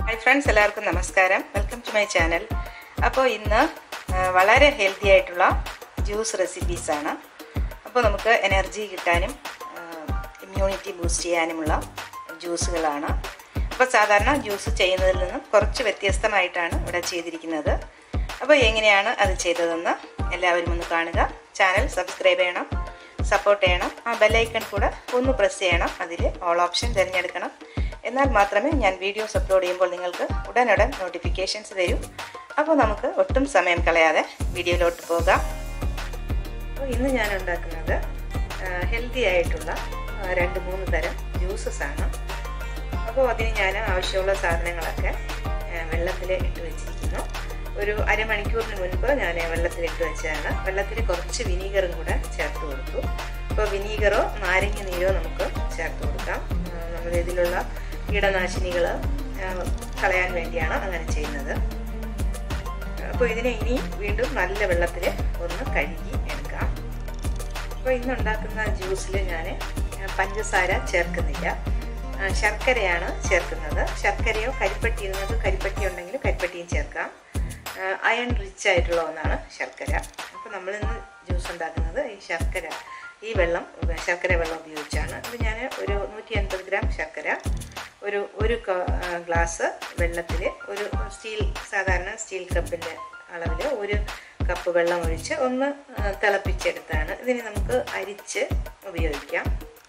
hi friends എല്ലാവർക്കും നമസ്കാരം welcome to my channel അപ്പോൾ ഇന്ന് ആ, വളരെ ഹെൽത്തി ആയിട്ടുള്ള ജ്യൂസ് റെസിപ്പീസാണ് അപ്പോൾ നമുക്ക് എനർജി കിട്ടാനും ഇമ്മ്യൂണിറ്റി ബൂസ്റ്റ് ചെയ്യാനുമുള്ള ജ്യൂസുകളാണ് അപ്പോൾ സാധാരണ ജ്യൂസ് ചെയ്യുന്നതിൽ നിന്നും കുറച്ച് വ്യത്യസ്തമായിട്ടാണ് ഇവിടെ ചെയ്തിരിക്കുന്നത് അപ്പോൾ എങ്ങനെയാണ് അത് ചെയ്തതെന്ന് എല്ലാവരും ഒന്ന് കാണുക ചാനൽ സബ്സ്ക്രൈബ് ചെയ്യണം സപ്പോർട്ട് ചെയ്യണം ആ ബെല്ലൈക്കൺ കൂടെ ഒന്ന് പ്രസ് ചെയ്യണം അതിൽ ഓൾ ഓപ്ഷൻ തിരഞ്ഞെടുക്കണം എന്നാൽ മാത്രമേ ഞാൻ വീഡിയോസ് അപ്ലോഡ് ചെയ്യുമ്പോൾ നിങ്ങൾക്ക് ഉടനുടൻ നോട്ടിഫിക്കേഷൻസ് തരൂ അപ്പോൾ നമുക്ക് ഒട്ടും സമയം കളയാതെ വീഡിയോയിലോട്ട് പോകാം അപ്പോൾ ഇന്ന് ഞാൻ ഉണ്ടാക്കുന്നത് ഹെൽത്തി ആയിട്ടുള്ള ആ, രണ്ട് മൂന്ന് തരം ജ്യൂസസ് ആണ് അപ്പോൾ അതിന് ഞാൻ ആവശ്യമുള്ള സാധനങ്ങളൊക്കെ വെള്ളത്തിൽ ഇട്ട് വെച്ചിരിക്കുന്നു ഒരു അരമണിക്കൂറിന് മുൻപ് ഞാൻ വെള്ളത്തിലിട്ട് വെച്ചതാണ് വെള്ളത്തിൽ കുറച്ച് വിനീഗറും കൂടെ ചേർത്ത് കൊടുത്തു അപ്പോൾ വിനീഗറോ നാരങ്ങ നീരോ നമുക്ക് ചേർത്ത് കൊടുക്കാം ആ, നമ്മൾ ഇതിലുള്ള കീടനാശിനികൾ കളയാൻ വേണ്ടിയാണ് അങ്ങനെ ചെയ്യുന്നത് അപ്പോൾ ഇതിനെ ഇനി വീണ്ടും നല്ല വെള്ളത്തിൽ ഒന്ന് കഴുകി എടുക്കാം അപ്പോൾ ഇന്നുണ്ടാക്കുന്ന ജ്യൂസിൽ ഞാൻ പഞ്ചസാര ചേർക്കുന്നില്ല ആ, ശർക്കരയാണ് ചേർക്കുന്നത് ശർക്കരയോ കരിപ്പട്ടി നിങ്ങൾക്ക് കരിപ്പട്ടി ഉണ്ടെങ്കിൽ കരിപ്പട്ടിയും ചേർക്കാം അയൺ റിച്ച് ആയിട്ടുള്ള ഒന്നാണ് ശർക്കര അപ്പോൾ നമ്മളിന്ന് ജ്യൂസ് ഉണ്ടാക്കുന്നത് ഈ ശർക്കര ഈ വെള്ളം ശർക്കര വെള്ളം ഉപയോഗിച്ചാണ് ഇത് ഞാൻ ഒരു നൂറ്റി അൻപത് ഗ്രാം ശർക്കര ഒരു ഒരു ഗ്ലാസ് വെള്ളത്തിൽ ഒരു സ്റ്റീൽ സാധാരണ സ്റ്റീൽ കപ്പിൻ്റെ അളവിൽ ഒരു കപ്പ് വെള്ളം ഒഴിച്ച് ഒന്ന് ആ, തിളപ്പിച്ചെടുത്താണ് ഇതിന് നമുക്ക് അരിച്ച് ഉപയോഗിക്കാം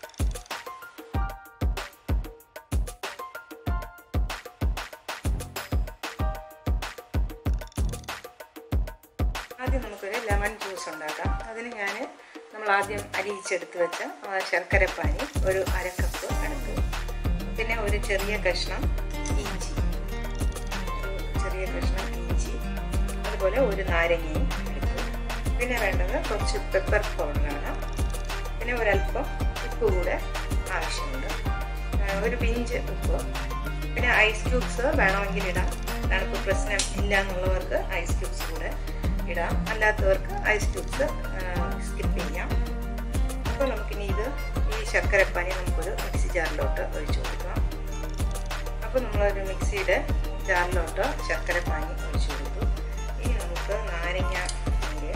ആദ്യം നമുക്കൊരു ലെമൺ ജ്യൂസ് ഉണ്ടാക്കാം അതിന് ഞാൻ നമ്മൾ ആദ്യം അരിയിച്ചെടുത്ത് വെച്ച ആ, ശർക്കരപ്പാനി ഒരു അര കപ്പ് എടുത്തു പിന്നെ ഒരു ചെറിയ കഷ്ണം ഇഞ്ചി ഒരു ചെറിയ കഷ്ണം ഇഞ്ചി അതുപോലെ ഒരു നാരങ്ങയും എടുത്തു പിന്നെ വേണ്ടത് കുറച്ച് പെപ്പർ പൗഡറാണ് പിന്നെ ഒരല്പം ഉപ്പ് കൂടെ ആവശ്യമുണ്ട് ആ, ഒരു പിഞ്ച് ഉപ്പ് പിന്നെ ഐസ് ക്യൂബ്സ് വേണമെങ്കിൽ ഇടാം തണുപ്പ് പ്രശ്നം ഇല്ല എന്നുള്ളവർക്ക് ഐസ് ക്യൂബ്സ് കൂടെ ഇടാം അല്ലാത്തവർക്ക് ഐസ് ക്യൂബ്സ് സ്കിപ്പ് ചെയ്യാം അപ്പോൾ നമുക്കിനി ഇത് ഈ ശർക്കരപ്പാനി നമുക്കൊരു മിക്സി ജാറിലോട്ട് ഒഴിച്ചു കൊടുക്കാം അപ്പോൾ നമ്മളൊരു മിക്സിയുടെ ജാറിലോട്ട് ശർക്കരപ്പാനി ഒഴിച്ചു കൊടുത്തു ഇനി നമുക്ക് നാരങ്ങ നീര്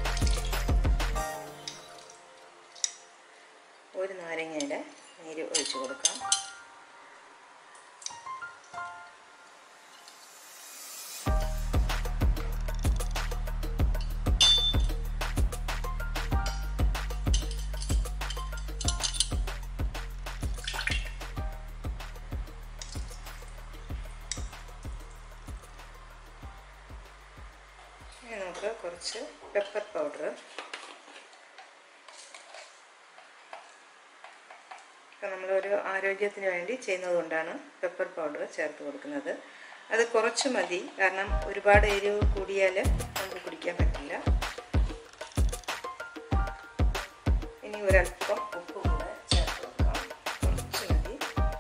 ഒരു നാരങ്ങയുടെ നീര് ഒഴിച്ചു കൊടുക്കാം ഇനി നമുക്ക് കുറച്ച് പെപ്പർ പൗഡർ ഇപ്പം നമ്മളൊരു ആരോഗ്യത്തിന് വേണ്ടി ചെയ്യുന്നത് കൊണ്ടാണ് പെപ്പർ പൗഡർ ചേർത്ത് കൊടുക്കുന്നത് അത് കുറച്ച് മതി കാരണം ഒരുപാട് എരിവ് കൂടിയാൽ നമുക്ക് കുടിക്കാൻ പറ്റില്ല ഇനി ഒരല്പം ഉപ്പ് കൂടെ ചേർത്ത് കൊടുക്കാം കുറച്ച് മതി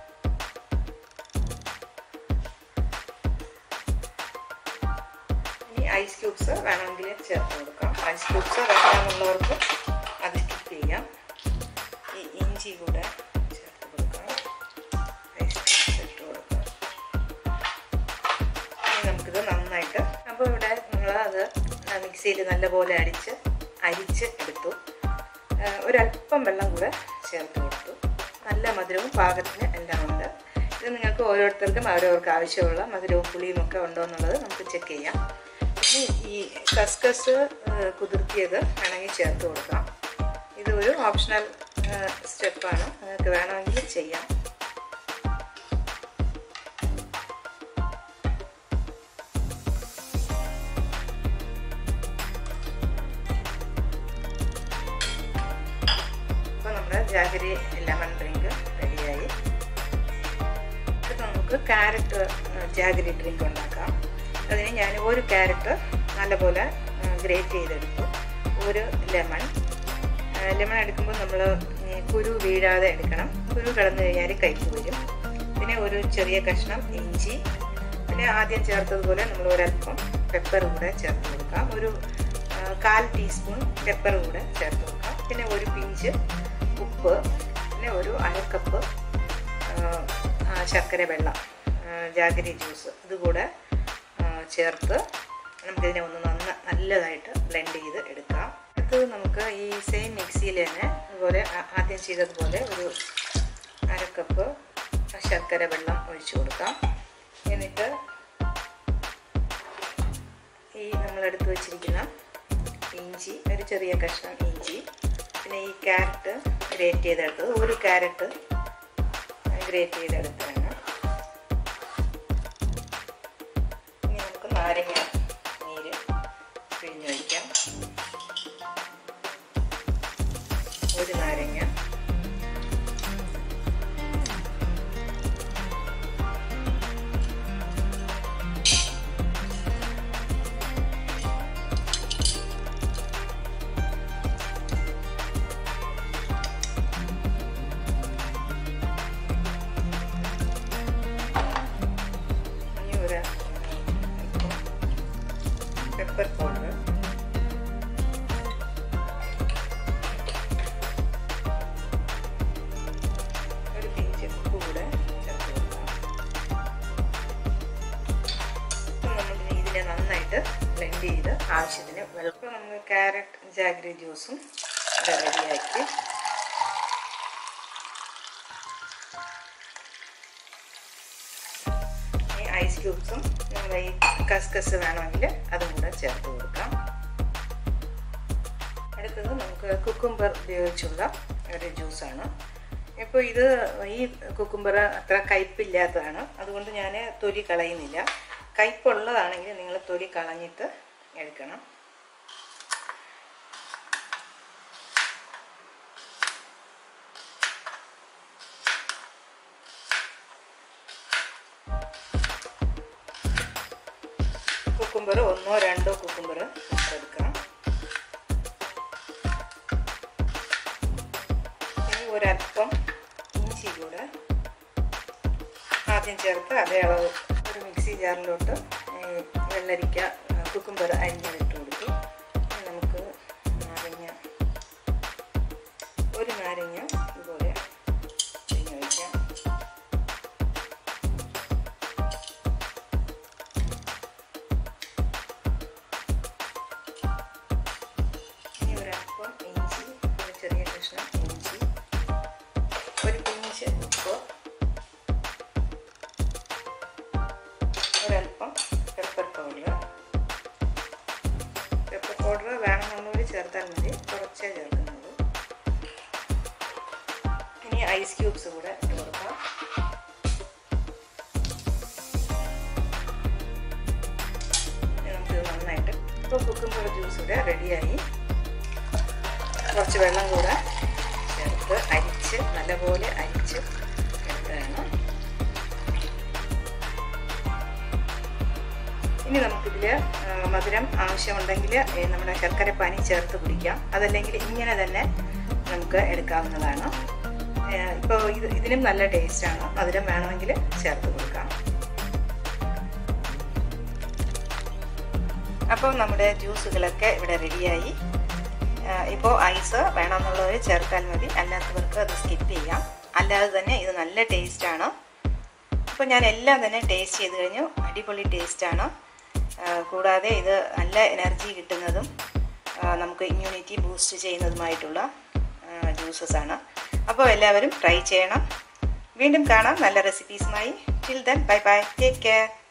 ഇനി ഐസ് ക്യൂബ്സ് വേണമെങ്കിൽ ചേർത്ത് കൊടുക്കാം ഐസ് ക്യൂബ്സ് വേണ്ടാന്നുള്ളവർക്ക് അത് സ്കിപ്പ് ചെയ്യാം ഈ ഇഞ്ചി കൂടെ ചേർത്ത് കൊടുക്കാം ഐസ് ക്യൂബ്സ് ഇട്ട് കൊടുക്കാം ഇനി നമുക്കിത് നന്നായിട്ട് അപ്പോൾ ഇവിടെ നമ്മൾ അത് മിക്സിയിൽ നല്ലപോലെ അടിച്ച് അരിച്ച് എടുത്തു ആ, ഒരല്പം വെള്ളം കൂടെ ചേർത്ത് കൊടുത്തു നല്ല മധുരവും പാകത്തിന് എല്ലാം ഉണ്ട് ഇത് നിങ്ങൾക്ക് ഓരോരുത്തർക്കും അവരവർക്ക് ആവശ്യമുള്ള മധുരവും പുളിയും ഒക്കെ ഉണ്ടോ എന്നുള്ളത് നമുക്ക് ചെക്ക് ചെയ്യാം ഇനി ഈ കസ്കസ് ആ, കുതിർത്തിയത് വേണമെങ്കിൽ ചേർത്ത് കൊടുക്കാം ഇത് ഒരു ഓപ്ഷണൽ സ്റ്റെപ്പാണ് നിങ്ങൾക്ക് വേണമെങ്കിൽ ചെയ്യാം അപ്പോൾ നമ്മുടെ ജാഗരി ലെമൺ ഡ്രിങ്ക് റെഡിയായി ഇത് നമുക്ക് ക്യാരറ്റ് ജാഗരി ഡ്രിങ്ക് ഉണ്ടാക്കാം അതിന് ഞാൻ ഒരു ക്യാരറ്റ് നല്ലപോലെ ഗ്രേറ്റ് ചെയ്തെടുത്തു ഒരു ലെമൺ ലെമൺ എടുക്കുമ്പോൾ നമ്മൾ കുരു വീഴാതെ എടുക്കണം കുരു കിടന്നു കഴിഞ്ഞാൽ കയ്പ് വരും പിന്നെ ഒരു ചെറിയ കഷ്ണം ഇഞ്ചി പിന്നെ ആദ്യം ചേർത്തതുപോലെ നമ്മൾ ഒരല്പം പെപ്പർ കൂടെ ചേർത്ത് കൊടുക്കാം ഒരു ആ, കാൽ ടീസ്പൂൺ പെപ്പർ കൂടെ ചേർത്ത് കൊടുക്കാം പിന്നെ ഒരു പിഞ്ച് ഉപ്പ് പിന്നെ ഒരു അര കപ്പ് ആ, ആ, ശർക്കര വെള്ളം ആ, ജാഗരി ജ്യൂസ് ഇതുകൂടെ ആ, ചേർത്ത് നമുക്കിതിനെ ഒന്ന് നന്ന നല്ലതായിട്ട് ബ്ലെൻഡ് ചെയ്ത് എടുക്കാം അടുത്തത് നമുക്ക് ഈ സെയിം മിക്സിയിൽ തന്നെ അതുപോലെ ആ- ആദ്യം ചെയ്തതുപോലെ ഒരു അര കപ്പ് ശർക്കര വെള്ളം ഒഴിച്ചു കൊടുക്കാം എന്നിട്ട് ഈ നമ്മളെടുത്ത് വെച്ചിരിക്കുന്ന ഇഞ്ചി ഒരു ചെറിയ കഷ്ണം ഇഞ്ചി പിന്നെ ഈ ക്യാരറ്റ് ഗ്രേറ്റ് ചെയ്തെടുത്തത് ഒരു ക്യാരറ്റ് ഗ്രേറ്റ് ചെയ്തെടുത്തതാണ് ഇനി നമുക്ക് നാരങ്ങ നീര് പിഴിഞ്ഞൊഴിക്കാം ഒരു നാരങ്ങ ഇനി ഒരു പെപ്പർ പൗഡർ ഒരു പിഞ്ച് ഉപ്പ് കൂടെ ചേർത്ത് കൊടുക്കാം ഇപ്പം നമ്മൾ ഇതിനെ നന്നായിട്ട് ബ്ലെൻഡ് ചെയ്ത് ആവശ്യത്തിന് വെള്ളം നമ്മൾ ക്യാരറ്റ് ജാഗ്രി ജ്യൂസും ഇവിടെ റെഡിയാക്കി ഈ ഐസ് ക്യൂബ്സും നമ്മൾ ഈ കസ്കസ് വേണമെങ്കിൽ അതും കൂടെ ചേർത്ത് കൊടുക്കാം അടുത്തത് നമുക്ക് കുക്കുംബർ ഉപയോഗിച്ചുള്ള ഒരു ജ്യൂസാണ് ഇപ്പോൾ ഇത് ഈ കുക്കുംബർ അത്ര കയ്പില്ലാത്തതാണ് അതുകൊണ്ട് ഞാൻ തൊലി കളയുന്നില്ല കയ്പുള്ളതാണെങ്കിൽ നിങ്ങൾ തൊലി കളഞ്ഞിട്ട് എടുക്കണം കുക്കുംബർ ഒന്നോ രണ്ടോ കുക്കുംബർ എടുക്കാം ഇനി ഒരല്പം ഇഞ്ചി കൂടെ ആദ്യം ചേർത്ത് അതേ അളവ് ഒരു മിക്സി ജാറിലോട്ട് ഈ വെള്ളരിക്ക കുക്കുംബർ അരിഞ്ഞിട്ട് കൊടുത്തു ഇനി നമുക്ക് നാരങ്ങ ഒരു നാരങ്ങ ഇതുപോലെ പിഴിഞ്ഞ് വയ്ക്കാം ഇനി ഒരല്പം ഇഞ്ചി ഒരു ചെറിയ കഷ്ണം ഇഞ്ചി ഒരു പിഞ്ച് ഉപ്പ് ഒരല്പം പെപ്പർ പൗഡർ പെപ്പർ പൗഡർ വേണമെന്നുള്ളവർ ചേർത്താൽ മതി കുറച്ചേ ചേർക്കുന്നുള്ളൂ ഇനി ഐസ് ക്യൂബ്സ് കൂടെ ഇട്ട് കൊടുക്കാം ഇനി നമുക്കിത് നന്നായിട്ട് ഇപ്പോൾ കുക്കുംബർ ജ്യൂസ് ഇവിടെ റെഡിയായി കുറച്ച് വെള്ളം കൂടെ ചേർത്ത് അരിച്ച് നല്ലപോലെ അരിച്ച് എടുത്തതാണ് ഇനി നമുക്കിതിൽ മധുരം ആവശ്യമുണ്ടെങ്കിൽ ഏ, നമ്മുടെ ശർക്കരപ്പാനി ചേർത്ത് കുടിക്കാം അതല്ലെങ്കിൽ ഇങ്ങനെ തന്നെ നമുക്ക് എടുക്കാവുന്നതാണ് ഇപ്പോൾ ഇത് ഇതിനും നല്ല ടേസ്റ്റാണ് മധുരം വേണമെങ്കിൽ ചേർത്ത് കൊടുക്കാം അപ്പോൾ നമ്മുടെ ജ്യൂസുകളൊക്കെ ഇവിടെ റെഡിയായി ഇപ്പോൾ ഐസ് വേണമെന്നുള്ളവർ ചേർത്താൽ മതി അല്ലാത്തവർക്ക് അത് സ്കിപ്പ് ചെയ്യാം അല്ലാതെ തന്നെ ഇത് നല്ല ടേസ്റ്റാണ് അപ്പോൾ ഞാൻ എല്ലാം തന്നെ ടേസ്റ്റ് ചെയ്ത് കഴിഞ്ഞു അടിപൊളി ടേസ്റ്റാണ് കൂടാതെ ഇത് നല്ല എനർജി കിട്ടുന്നതും ആ, നമുക്ക് ഇമ്മ്യൂണിറ്റി ബൂസ്റ്റ് ചെയ്യുന്നതുമായിട്ടുള്ള ജ്യൂസസ് ആണ് അപ്പോൾ എല്ലാവരും ട്രൈ ചെയ്യണം വീണ്ടും കാണാം നല്ല റെസിപ്പീസുമായി till then bye bye take care